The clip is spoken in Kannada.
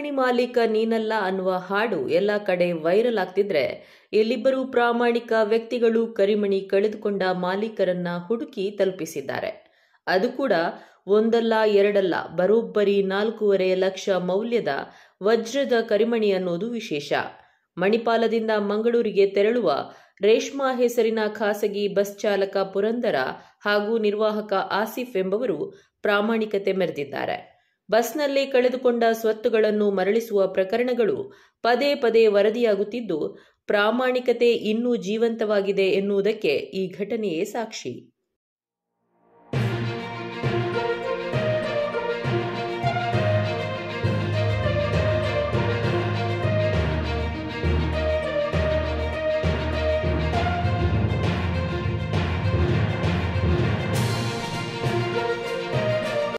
ಕಂಪನಿ ಮಾಲೀಕ ನೀನಲ್ಲ ಅನ್ನುವ ಹಾಡು ಎಲ್ಲ ಕಡೆ ವೈರಲ್ ಆಗ್ತಿದ್ರೆ ಇಲ್ಲಿಬ್ಬರು ಪ್ರಾಮಾಣಿಕ ವ್ಯಕ್ತಿಗಳು ಕರಿಮಣಿ ಕಳೆದುಕೊಂಡ ಮಾಲೀಕರನ್ನ ಹುಡುಕಿ ತಲುಪಿಸಿದ್ದಾರೆ ಅದು ಕೂಡ ಒಂದಲ್ಲ ಎರಡಲ್ಲ ಬರೋಬ್ಬರಿ ನಾಲ್ಕೂವರೆ ಲಕ್ಷ ಮೌಲ್ಯದ ವಜ್ರದ ಕರಿಮಣಿ ಅನ್ನೋದು ವಿಶೇಷ ಮಣಿಪಾಲದಿಂದ ಮಂಗಳೂರಿಗೆ ತೆರಳುವ ರೇಷ್ಮಾ ಹೆಸರಿನ ಖಾಸಗಿ ಬಸ್ ಚಾಲಕ ಪುರಂದರ ಹಾಗೂ ನಿರ್ವಾಹಕ ಆಸಿಫ್ ಎಂಬವರು ಪ್ರಾಮಾಣಿಕತೆ ಮೆರೆದಿದ್ದಾರೆ ಬಸ್ನಲ್ಲಿ ಕಳೆದುಕೊಂಡ ಸ್ವತ್ತುಗಳನ್ನು ಮರಳಿಸುವ ಪ್ರಕರಣಗಳು ಪದೇ ಪದೇ ವರದಿಯಾಗುತ್ತಿದ್ದು ಪ್ರಾಮಾಣಿಕತೆ ಇನ್ನೂ ಜೀವಂತವಾಗಿದೆ ಎನ್ನುವುದಕ್ಕೆ ಈ ಘಟನೆಯೇ ಸಾಕ್ಷಿ